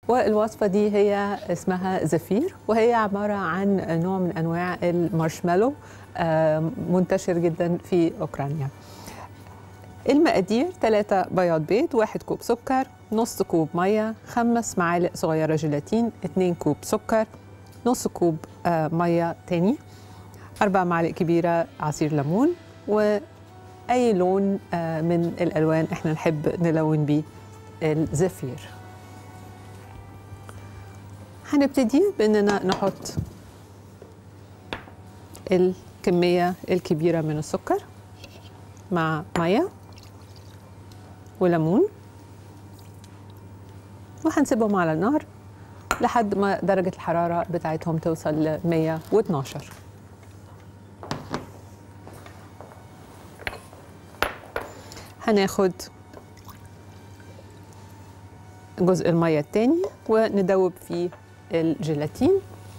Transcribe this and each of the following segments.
والوصفة دي هي اسمها زفير وهي عبارة عن نوع من أنواع المارشميلو آه، منتشر جدا في أوكرانيا المقادير 3 بياض بيض 1 كوب سكر نص كوب مية خمس معالق صغيرة جيلاتين 2 كوب سكر نص كوب آه، مية تاني أربع معالق كبيرة عصير ليمون وأي لون آه، من الألوان إحنا نحب نلون بيه الزفير هنبتدي باننا نحط الكميه الكبيره من السكر مع ميه وليمون وهنسيبهم على النار لحد ما درجه الحراره بتاعتهم توصل ل 112 هناخد جزء الميه التاني وندوب فيه الجيلاتين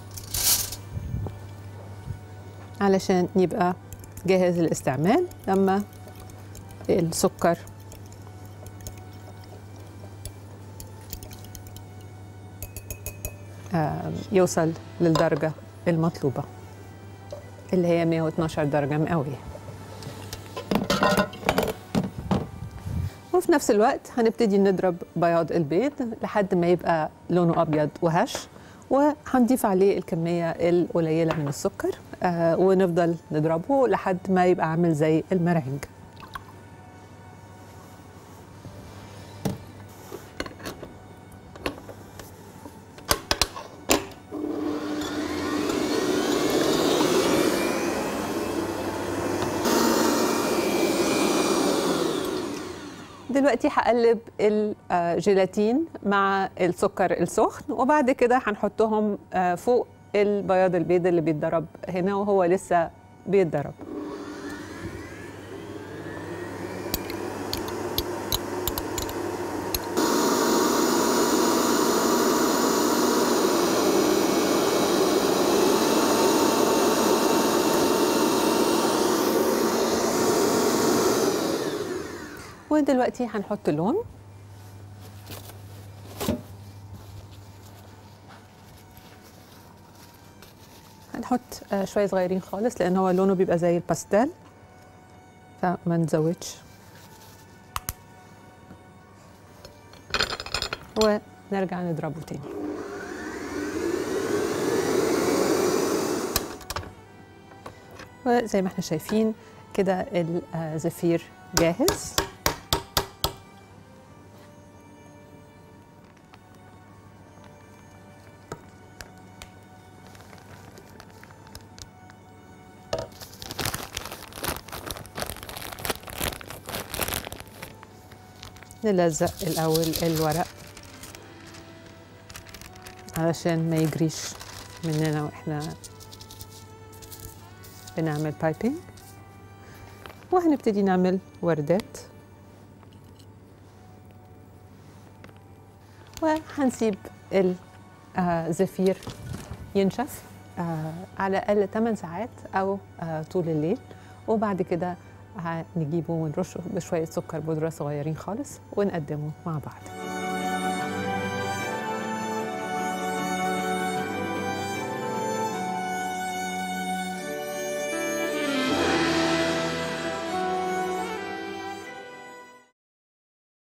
علشان يبقى جاهز للاستعمال لما السكر آم، يوصل للدرجة المطلوبة اللي هي 112 درجة مئوية وفي نفس الوقت هنبتدي نضرب بياض البيض لحد ما يبقى لونه ابيض وهش وهنضيف عليه الكميه القليله من السكر آه ونفضل نضربه لحد ما يبقى عامل زي المرنج دلوقتي هقلب الجيلاتين مع السكر السخن وبعد كده هنحطهم آه، فوق البياض البيض اللي بيتضرب هنا وهو لسه بيتضرب ودلوقتي هنحط لون هنحط آه، شوية صغيرين خالص لأن هو لونه بيبقى زي الباستيل فما نزودش ونرجع نضربه تاني وزي ما احنا شايفين كده الزفير جاهز نلزق الأول الورق علشان ما يجريش مننا واحنا بنعمل بايبينج وهنبتدي نعمل وردات وهنسيب الزفير ينشف آه، على الأقل 8 ساعات أو آه، طول الليل وبعد كده هنجيبه ونرشه بشوية سكر بودرة صغيرين خالص ونقدمه مع بعض